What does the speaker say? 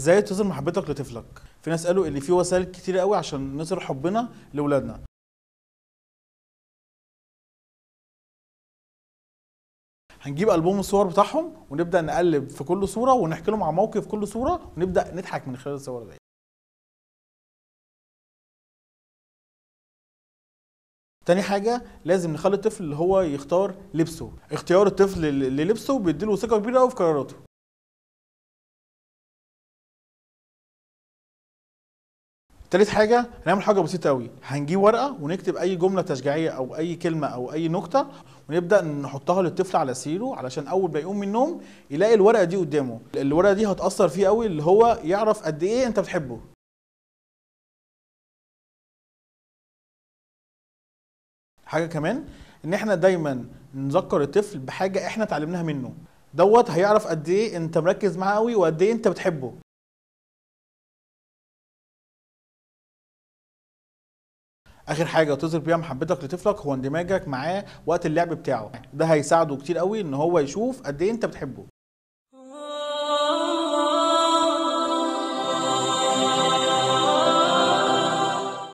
ازاي تظهر محبتك لطفلك في ناس قالوا ان في وسائل كتير قوي عشان نظهر حبنا لاولادنا هنجيب البوم الصور بتاعهم ونبدا نقلب في كل صوره ونحكي لهم عن موقف كل صوره ونبدا نضحك من خلال الصور دي تاني حاجة لازم نخلي الطفل اللي هو يختار لبسه اختيار الطفل للبسه بيديله ثقة كبيرة قوي في قراراته تالت حاجة هنعمل حاجة بسيطة قوي هنجيب ورقة ونكتب أي جملة تشجيعية أو أي كلمة أو أي نكتة ونبدأ نحطها للطفل على سريره علشان أول ما يقوم من النوم يلاقي الورقة دي قدامه الورقة دي هتأثر فيه قوي اللي هو يعرف قد إيه أنت بتحبه حاجة كمان إن إحنا دايما نذكر الطفل بحاجة إحنا اتعلمناها منه دوت هيعرف قد إيه أنت مركز معاه قوي وقد إيه أنت بتحبه اخر حاجه تظهر بيها محبتك لطفلك هو اندماجك معاه وقت اللعب بتاعه ده هيساعده كتير قوي ان هو يشوف قد ايه انت بتحبه